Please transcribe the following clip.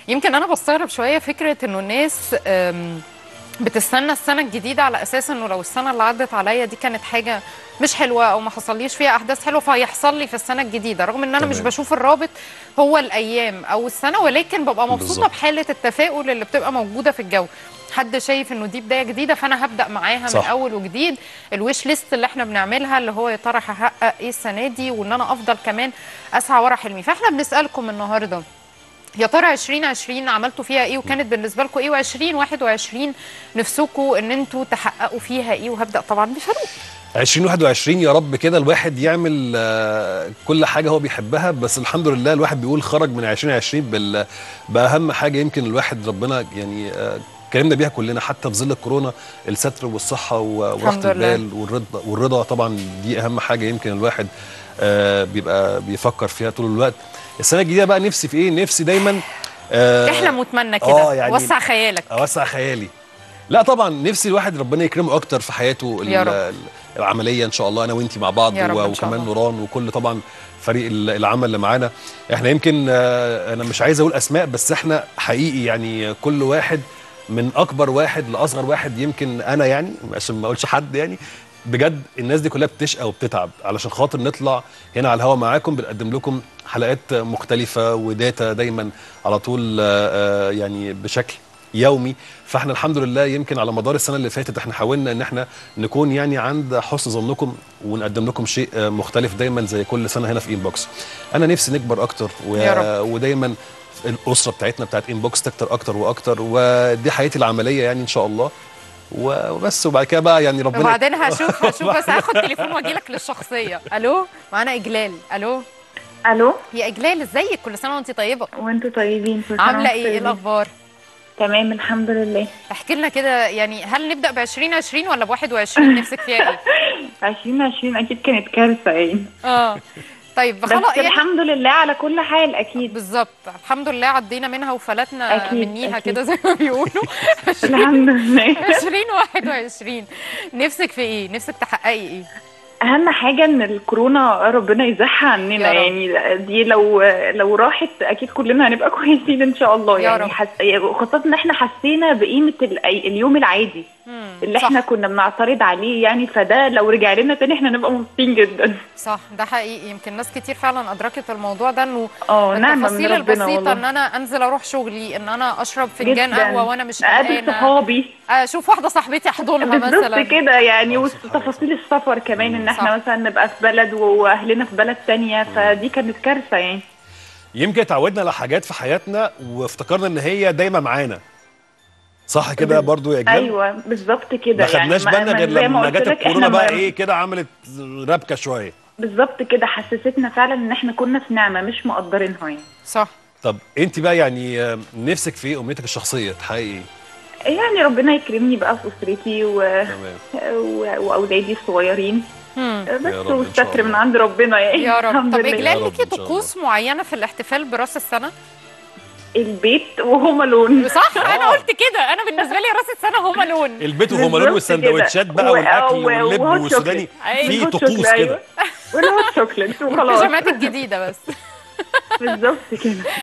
يمكن انا بستغرب شويه فكره انه الناس أم، بتستنى السنه الجديده على اساس انه لو السنه اللي عدت عليا دي كانت حاجه مش حلوه او ما حصليش فيها احداث حلوه فهيحصل لي في السنه الجديده رغم ان انا مش تمام. بشوف الرابط هو الايام او السنه ولكن ببقى مبسوطه بالظبط. بحاله التفاؤل اللي بتبقى موجوده في الجو حد شايف انه دي بدايه جديده فانا هبدا معاها من صح. اول وجديد الويش ليست اللي احنا بنعملها اللي هو يا ترى هحقق ايه السنه دي وان انا افضل كمان اسعى ورا حلمي فاحنا بنسالكم النهارده يا ترى 2020 عملتوا فيها ايه وكانت بالنسبه لكم ايه و2021 نفسكم ان انتوا تحققوا فيها ايه وهبدا طبعا بفاروق 2021 يا رب كده الواحد يعمل آه، كل حاجه هو بيحبها بس الحمد لله الواحد بيقول خرج من 2020 بال باهم حاجه يمكن الواحد ربنا يعني آه، كلمنا بيها كلنا حتى في ظل الكورونا الستر والصحه و- وراحه الحمد لله. البال والرضا والرضا طبعا دي اهم حاجه يمكن الواحد آه، بيبقى بيفكر فيها طول الوقت السنه الجديده بقى نفسي في ايه نفسي دايما آه، احلم واتمنى كده آه، يعني- وسع خيالك اوسع خيالي لا طبعا نفسي الواحد ربنا يكرمه اكتر في حياته ال- يا رب. ال- العمليه ان شاء الله انا وانتي مع بعض يا رب و- إن شاء وكمان الله. نوران وكل طبعا فريق ال- العمل اللي معانا احنا يمكن آه، انا مش عايز اقول اسماء بس احنا حقيقي يعني كل واحد من اكبر واحد لاصغر واحد يمكن انا يعني عشان ما اقولش حد يعني بجد الناس دي كلها بتشقى وبتتعب علشان خاطر نطلع هنا على الهوا معاكم بنقدم لكم حلقات مختلفه وداتا دايما على طول آه، آه، يعني بشكل يومي فاحنا الحمد لله يمكن على مدار السنه اللي فاتت احنا حاولنا ان احنا نكون يعني عند حسن ظنكم ونقدم لكم شيء آه، مختلف دايما زي كل سنه هنا في انبوكس انا نفسي نكبر اكتر و... يا رب. ودايما الاسره بتاعتنا بتاعت انبوكس تكتر اكتر واكتر ودي حياتي العمليه يعني ان شاء الله و- وبس وبعد كده بقى يعني ربنا وبعدين هشوف هشوف بس هاخد تليفون واجي لك للشخصيه الو معانا اجلال الو الو يا اجلال ازيك كل سنه وانت طيبه وانتوا طيبين كل سنة عامله وانتوا ايه ايه طيبين. الاخبار تمام الحمد لله احكي لنا كده يعني هل نبدا ب 2020 ولا ب 21 نفسك فيها ايه 2020 اكيد كانت كارثه يعني اه طيب بس خلاص يعني الحمد لله على كل حال اكيد بالظبط الحمد لله عدينا منها وفلتنا أكيد، منيها أكيد. كده زي ما بيقولوا الحمد لله 2021 نفسك في ايه نفسك تحققي ايه اهم حاجه ان الكورونا ربنا يزحها عننا يا رب. يعني دي لو لو راحت اكيد كلنا هنبقى كويسين ان شاء الله يا يعني رب. حس... خاصه ان احنا حسينا بقيمه ال... اليوم العادي مم، اللي صح. احنا كنا بنعترض عليه يعني فده لو رجع لنا تاني احنا نبقى مبسوطين جدا صح ده حقيقي يمكن ناس كتير فعلا ادركت الموضوع ده انه اه نعمه من التفاصيل ربنا البسيطه والله ان انا انزل اروح شغلي ان انا اشرب فنجان جداً. قهوه وانا مش اقابل قلقانه صحابي اشوف واحده صاحبتي احضنها بالظبط مثلا كده يعني آه، سبحان وتفاصيل السفر كمان ان احنا صح. مثلا نبقى في بلد واهلنا في بلد تانية فدي كانت كارثه يعني يمكن اتعودنا على حاجات في حياتنا وافتكرنا ان هي دايما معانا صح كده برضو يا جلال ايوه بالظبط كده ما خدناش يعني بالنا غير زي ما لما قلت جت لك الكورونا إحنا بقى ما- ايه كده عملت ربكه شويه بالظبط كده حسستنا فعلا ان احنا كنا في نعمه مش مقدرينها يعني صح طب انت بقى يعني آه، نفسك في ايه امنيتك الشخصيه تحققي ايه يعني ربنا يكرمني بقى في اسرتي و... تمام و... واولادي الصغيرين مم. بس رب إن شاء والستر الله. من عند ربنا يعني يا رب الحمد طب لله. يا اجلال رب ليكي إن شاء طقوس معينه في الاحتفال براس السنه البيت وهما لون صح انا آه. قلت كده انا بالنسبه لي راس السنه هما لون البيت وهو بالظبط ملون والسندوتشات كده. بقى و- والاكل و- واللب وهوت والسوداني أيوة. في والهوت طقوس شوكليت، كده أيوة. والهوت شوكليت وخلاص البيجامات الجديده بس بالظبط كده